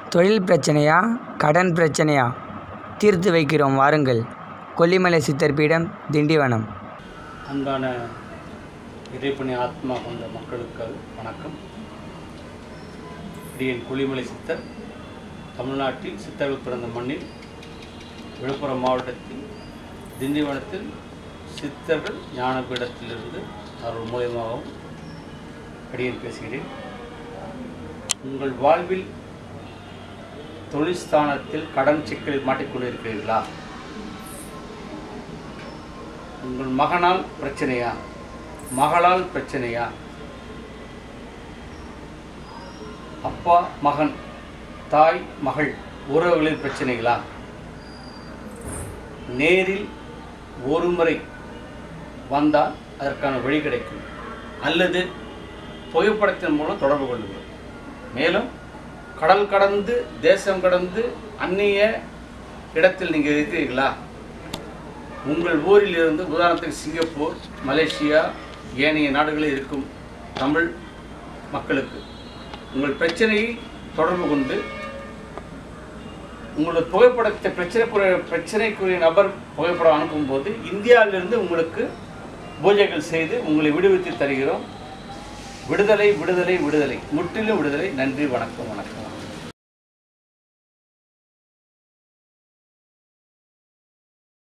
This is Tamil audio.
தொழில் பிரச்சனையா கடன் பிரச்சனையா தீர்த்து வைக்கிறோம் வாருங்கள் கொல்லிமலை சித்தர் பீடம் திண்டிவனம் அன்பான இறைப்பணி ஆத்மா கொண்ட மக்களுக்கு வணக்கம் இடியன் குளிமலை சித்தர் தமிழ்நாட்டில் சித்தர்கள் பிறந்த மண்ணில் விழுப்புரம் மாவட்டத்தில் திண்டிவனத்தில் சித்தர்கள் ஞானபீடத்திலிருந்து அவர்கள் மூலியமாகவும் அடியேன் பேசுகிறேன் உங்கள் வாழ்வில் தொழில் ஸ்தானத்தில் கடன் சிக்கலில் மாட்டிக்கொண்டிருக்கிறீர்களா உங்கள் மகனால் பிரச்சனையா மகளால் பிரச்சனையா அப்பா மகன் தாய் மகள் உறவுகளில் பிரச்சனைகளா நேரில் ஒரு முறை வந்தால் அதற்கான வழி கிடைக்கும் அல்லது புகைப்படத்தின் மூலம் தொடர்பு கொள்ளுங்கள் மேலும் கடல் கடந்து தேசம் கடந்து அந்நிய இடத்தில் நீங்கள் இருக்கிறீர்களா உங்கள் ஊரில் இருந்து உதாரணத்துக்கு சிங்கப்பூர் மலேசியா ஏனைய நாடுகளில் இருக்கும் தமிழ் மக்களுக்கு உங்கள் பிரச்சனையை தொடர்பு கொண்டு உங்களோட புகைப்படத்தை பிரச்சனைக்குரிய பிரச்சனைக்குரிய நபர் புகைப்படம் அனுப்பும்போது இந்தியாவிலிருந்து உங்களுக்கு பூஜைகள் செய்து உங்களை விடுவித்து தருகிறோம் விடுதலை விடுதலை விடுதலை முற்றிலும் விடுதலை நன்றி வணக்கம் வணக்கம்